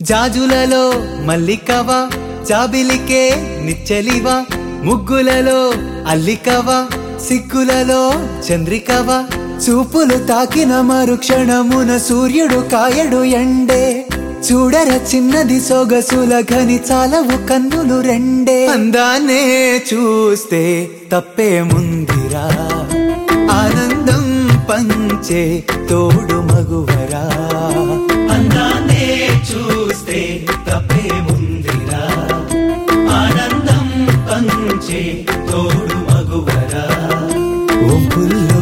జాజులలో మల్లికవా జాబిలికే నిచ్చలివా ముగ్గులలో అల్లికవా సిగ్గులలో చంద్రికవా చూపులు తాకిన మరుక్షణమున సూర్యుడు కాయడు ఎండే చూడర చిన్నది సొగసుల ఘని చాలవు కన్నులు రెండే అందాన్నే చూస్తే తప్పే ముందిరా ఆనందం పంచే తోడు మగువరా అందాన్నే చూస్తే తప్పే ముందిరా ఆనందం పంచే తోడు మగువరా ఒంపుల్లో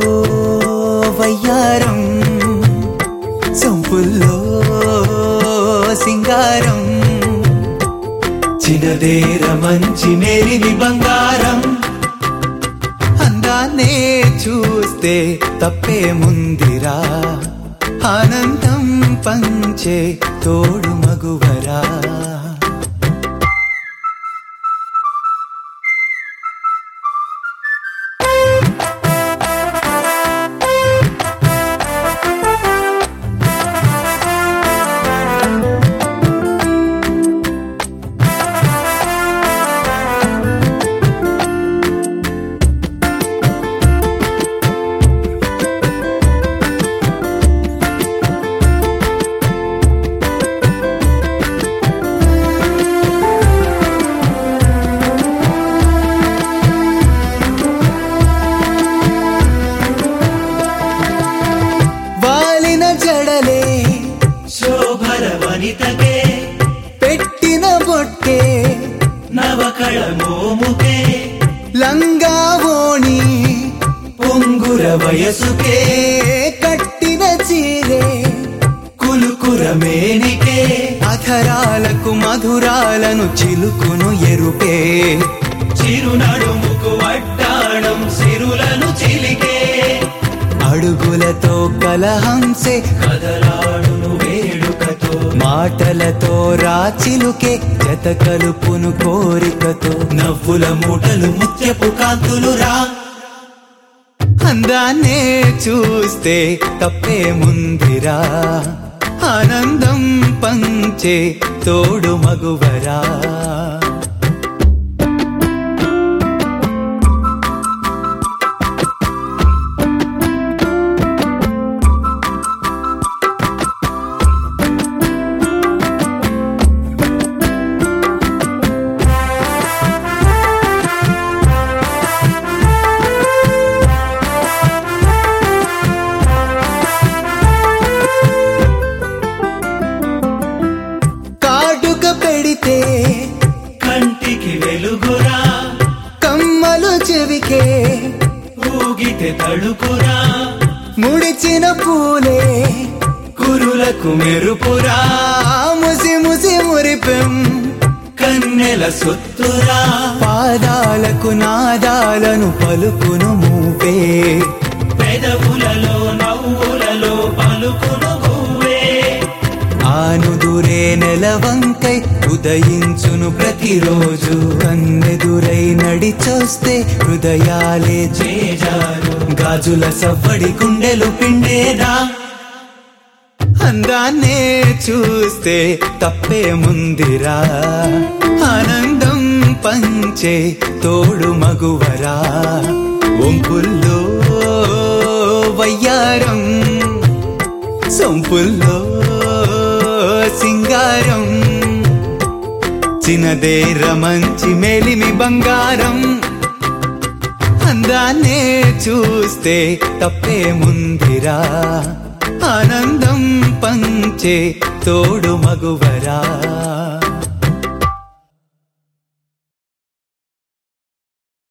వయ్యారం సొంపుల్లో సింగారం చిన్నదేర మంచి మేలిని బంగారం అందాన్నే చూస్తే తప్పే ముందిరా ఆనందం పంచే తోడు మగువరా వాలిన జడలే శోభర వనితకే పెట్టిన బొట్టే నవకళ మోముకే లంగా ఓణి పొంగుర వయసుకే ఏ కట్టిన చీరే కులుకుర మేనికే అధరాలకు మధురాలను చిలుకును ఎరుపే చిరునడుముకు వడ్డాణం సిరులను చిలికే అడుగులతో కలహంసే కదలాడును వేడుకతో మాటలతో రాచిలుకే జత కలుపును కోరికతో నవ్వుల మూటలు ముత్యపు కాంతులు రా అందాన్నే చూస్తే తప్పే ముందిరా ఆనందం పంచే తోడు మగువరా కాటుక పెడితే కంటికి వెలుగురా కమ్మలు చెవికే ఊగితే తడుకురా ముడిచిన పూలే కురులకు మెరుపురా ఆ ముసి ముసి మురిపెం కన్నెల సొత్తురా పాదాలకు నాదాలను పలుకును మూపే పెదవులలో నవ్వులలో పలుకును గువ్వే ఆనుదురే నెలవంకై ఉదయించును ప్రతిరోజు కన్నెదురై నడిచొస్తే హృదయాలే చేజారు గాజుల సవ్వడి గుండెలు పిండేదా అందాన్నే చూస్తే తప్పే ముందిరా ఆనందం పంచే తోడు మగువరా ఒంపుల్లో వయ్యారం సొంపుల్లో సింగారం చిన్నదేర మంచి మేలిమి బంగారం అందాన్నే చూస్తే తప్పే ముందిరా ఆనందం పంచే తోడు మగువరా